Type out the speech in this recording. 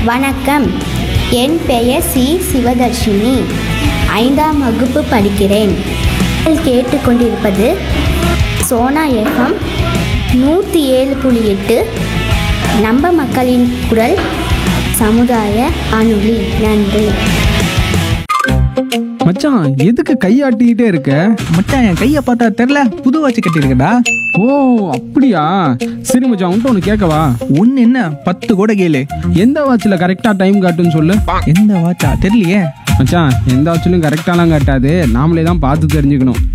வணக்கம் என் பெயர் சி சிவதர்ஷினி ஐந்தாம் வகுப்பு படிக்கிறேன் நீங்கள் கேட்டுக்கொண்டிருப்பது சோனா எஃப்எம் நூற்றி ஏழு புள்ளி எட்டு நம்ம மக்களின் குரல் சமுதாய வானொலி நன்றி மச்சான் எதுக்கு கையாட்டிக்கிட்டே இருக்க மச்சான் என் கையை பார்த்தா தெரில புது வாட்ச் கட்டியிருக்கடா ஓ அப்படியா சரி மச்சான் உன்ட்ட ஒன்று கேட்கவா ஒன்று என்ன பத்து கூட கேளு எந்த வாட்சில் கரெக்டாக டைம் காட்டுன்னு சொல்லு எந்த வாட்சா தெரியலையே மச்சான் எந்த வாட்சிலும் கரெக்டாலாம் காட்டாது நாமளே தான் பார்த்து தெரிஞ்சுக்கணும்